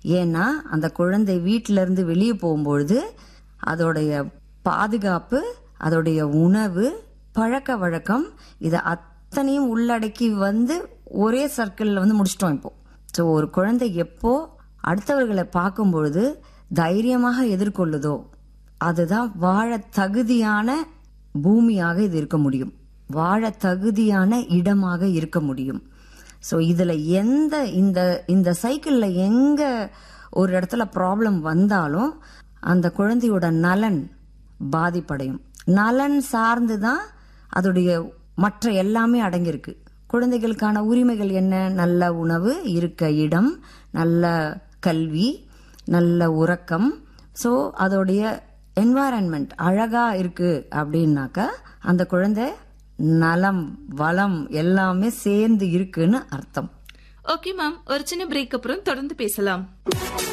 ஏன்னா அந்த குழந்தை வீட்டில இருந்து வெளியே போகும்பொழுது அதோடைய பாதுகாப்பு அதோடைய உணவு பழக்க வழக்கம் இதை அத்தனையும் உள்ளடக்கி வந்து ஒரே சர்க்கிள்ல வந்து முடிச்சிட்டோம் இப்போ ஸோ ஒரு குழந்தை எப்போ அடுத்தவர்களை பார்க்கும் பொழுது தைரியமாக எதிர்கொள்ளுதோ அதுதான் வாழ தகுதியான பூமியாக இது இருக்க முடியும் வாழ தகுதியான இடமாக இருக்க முடியும் ஸோ இதுல எந்த இந்த இந்த சைக்கிள்ல எங்க ஒரு இடத்துல ப்ராப்ளம் வந்தாலும் அந்த குழந்தையோட நலன் பாதிப்படையும் நலன் சார்ந்து தான் அதோடைய மற்ற எல்லாமே அடங்கியிருக்கு குழந்தைகளுக்கான உரிமைகள் என்ன நல்ல உணவு இருக்க இடம் நல்ல கல்வி நல்ல உறக்கம் ஸோ அதோடைய என்வாரன்மெண்ட் அழகா இருக்கு அப்படின்னாக்கா அந்த குழந்தை நலம் வளம் எல்லாமே சேர்ந்து இருக்குன்னு அர்த்தம் ஓகே மேம் ஒரு சின்ன பிரேக் அப்புறம் தொடர்ந்து பேசலாம்